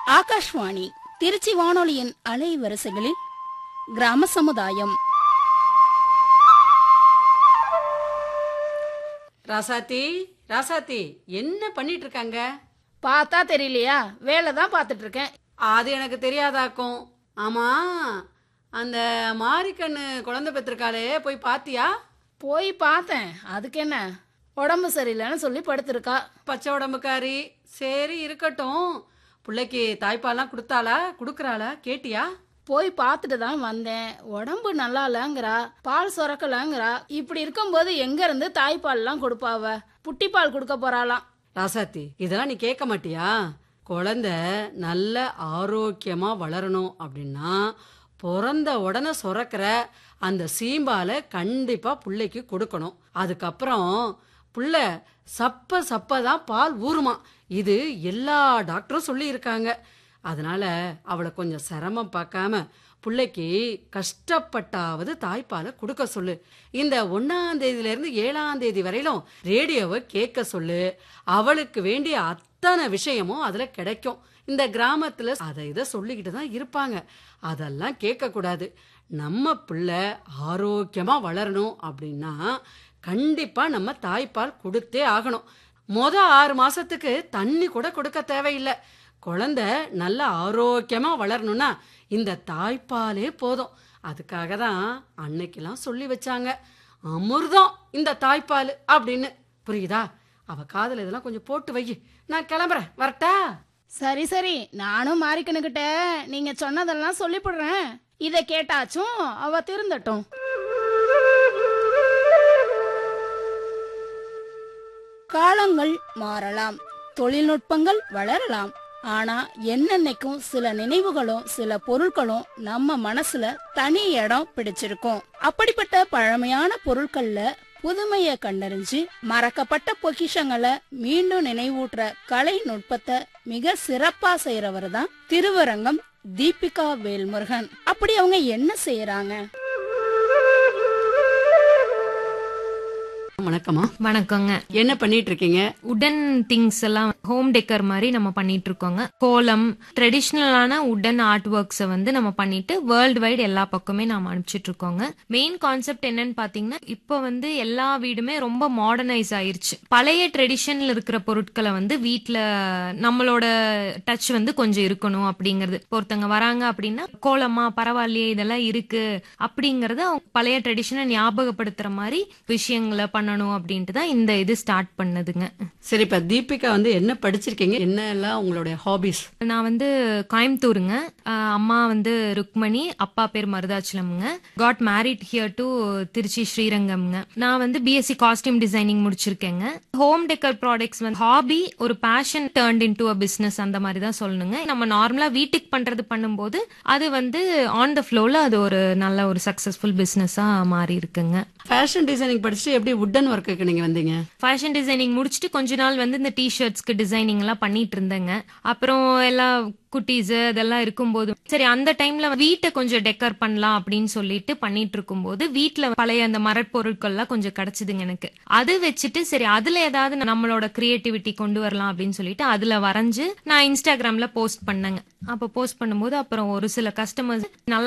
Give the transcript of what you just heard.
ஆகாஷ்வாணி திருச்சி வானொலியின் அலைவரிசைகளில் கிராம சமுதாயம் ராசாத்தி ராசாத்தி என்ன பண்ணிட்டு இருக்காங்க பார்த்தா தெரியலையா வேலை தான் பார்த்துட்டு இருக்கேன் அது எனக்கு தெரியாதாக்கும் ஆமா அந்த மாரிக்கண்ணு குழந்தை பெற்றிருக்காளே போய் பாத்தியா போய் பார்த்தேன் அதுக்கு என்ன உடம்பு சரியில்லைன்னு சொல்லி படுத்திருக்கா பச்சை உடம்புக்காரி சரி இருக்கட்டும் பிள்ளைக்கு தாய்ப்பால்லாம் கொடுத்தாளா கொடுக்குறாளா கேட்டியா போய் பார்த்துட்டு தான் வந்தேன் உடம்பு நல்லா இல்லைங்கிறா பால் சுரக்கலங்கிறா இப்படி இருக்கும்போது எங்க இருந்து தாய்ப்பால்லாம் கொடுப்பாவ புட்டிப்பால் கொடுக்க போறாளாம் ராசாத்தி இதெல்லாம் நீ கேட்க மாட்டியா குழந்தை நல்ல ஆரோக்கியமா வளரணும் அப்படின்னா பிறந்த உடனே சுரக்கிற அந்த சீம்பாலை கண்டிப்பா பிள்ளைக்கு கொடுக்கணும் அதுக்கப்புறம் புள்ள சப்ப சப்ப தான் பால் ஊறுமா இது எல்லா டாக்டரும் சொல்லி இருக்காங்க அதனால அவளை கொஞ்சம் சிரமம் பார்க்காம பிள்ளைக்கு கஷ்டப்பட்டாவது தாய்ப்பாலை கொடுக்க சொல்லு இந்த ஒன்னாம் தேதியில இருந்து ஏழாம் தேதி வரையிலும் ரேடியோவை கேட்க சொல்லு அவளுக்கு வேண்டிய அத்தனை விஷயமும் அதுல கிடைக்கும் இந்த கிராமத்துல அதை இதை சொல்லிக்கிட்டு தான் இருப்பாங்க அதெல்லாம் கேட்க கூடாது நம்ம பிள்ளை ஆரோக்கியமா வளரணும் அப்படின்னா கண்டிப்பா நம்ம தாய்ப்பால் கொடுத்தே ஆகணும் மொத ஆறு மாசத்துக்கு தண்ணி கூட கொடுக்க தேவையில்லை குழந்தை நல்ல ஆரோக்கியமா வளரணும்னா இந்த தாய்ப்பாலே போதும் அதுக்காக தான் அன்னைக்கெல்லாம் சொல்லி வச்சாங்க அமிர்தம் இந்த தாய்ப்பால் அப்படின்னு புரியுதா அவ காதுல இதெல்லாம் கொஞ்சம் போட்டு வை நான் கிளம்புறேன் வரட்டா சரி சரி நானும் மாறிக்கணுகிட்ட நீங்க சொன்னதெல்லாம் சொல்லிவிடுறேன் இதை கேட்டாச்சும் அவ திருந்தட்டும் காலங்கள் மாறலாம் தொழில்நுட்பங்கள் வளரலாம் ஆனா என்னன்னைக்கும் சில நினைவுகளும் சில பொருட்களும் நம்ம மனசுல தனி இடம் பிடிச்சிருக்கும் அப்படிப்பட்ட பழமையான பொருட்கள்ல புதுமைய கண்டறிஞ்சு மறக்கப்பட்ட பொக்கிஷங்களை மீண்டும் நினைவூட்டுற கலை நுட்பத்தை மிக சிறப்பா செய்யறவர் தான் திருவரங்கம் தீபிகா வேல்முருகன் அப்படி அவங்க என்ன செய்யறாங்க வணக்கம்மா வணக்கங்க என்ன பண்ணிட்டு இருக்கீங்க உடன் திங்ஸ் எல்லாம் ஹோம் டெக்கர் மாதிரி நம்ம பண்ணிட்டு இருக்கோங்க கோலம் ட்ரெடிஷ்னலான உடன் ஆர்ட் ஒர்க்ஸை வந்து நம்ம பண்ணிட்டு வேர்ல்டு வைடு எல்லா பக்கமே நாம அனுப்பிச்சிட்டு இருக்கோங்க மெயின் கான்செப்ட் என்னன்னு பாத்தீங்கன்னா இப்போ வந்து எல்லா வீடுமே ரொம்ப மாடர்னைஸ் ஆயிருச்சு பழைய ட்ரெடிஷன்ல இருக்கிற பொருட்களை வந்து வீட்ல நம்மளோட டச் வந்து கொஞ்சம் இருக்கணும் அப்படிங்கிறது இப்போ ஒருத்தங்க வராங்க அப்படின்னா கோலமா பரவாயில்லையே இதெல்லாம் இருக்கு அப்படிங்கறத அவங்க பழைய ட்ரெடிஷனை ஞாபகப்படுத்துற மாதிரி விஷயங்களை பண்ணணும் அப்படின்ட்டு தான் இந்த இது ஸ்டார்ட் பண்ணதுங்க சரி இப்ப தீபிகா வந்து என்ன படிச்சிருக்கீங்க என்ன எல்லாம் உங்களுடைய ஹாபிஸ் நான் வந்து கோயம்புத்தூருங்க ஆஹ் அம்மா வந்து ருக்மணி அப்பா பேர் மருதாச்சலம்ங்க got married here to Trichy ஸ்ரீரங்கம்ங்க நான் வந்து பிஎஸ்சி காஸ்டியூம் டிசைனிங் முடிச்சிருக்கேங்க ஹோம் டெக்கர் ப்ராடக்ட்ஸ் வந்து ஹாபி ஒரு passion turned into a business அந்த மாதிரி தான் சொல்லணுங்க நம்ம நார்மலா வீட்டுக்கு பண்றது பண்ணும்போது அது வந்து ஆன் த ஃப்ளோல அது ஒரு நல்ல ஒரு சக்சஸ்ஃபுல் பிசினஸா மாறி இருக்குங்க ஃபேஷன் டிசைனிங் படிச்சுட்டு எப்படி உட்டன் ஒர்க்குக்கு நீங்க வந்தீங்க ஃபேஷன் டிசைனிங் முடிச்சுட்டு கொஞ்ச நாள் வந்து இந்த டிஷர்ட்ஸ்க்கு டிசைனிங் எல்லாம் பண்ணிட்டு இருந்தேங்க அப்புறம் எல்லா குட்டீஸ் அதெல்லாம் இருக்கும்போது சரி அந்த டைம்ல வீட்டை கொஞ்சம் டெக்கர் பண்ணலாம் அப்படின்னு சொல்லிட்டு பண்ணிட்டு இருக்கும்போது வீட்ல பழைய அந்த மரப்பொருட்கள்லாம் கொஞ்சம் கிடைச்சதுங்க எனக்கு அது வச்சுட்டு சரி அதுல ஏதாவது நம்மளோட கிரியேட்டிவிட்டி கொண்டு வரலாம் அப்படின்னு சொல்லிட்டு அதுல வரைஞ்சு நான் இன்ஸ்டாகிராம்ல போஸ்ட் பண்ணேங்க அப்ப போஸ்ட் பண்ணும்போது அப்புறம் ஒரு சில கஸ்டமர்ஸ் நல்லா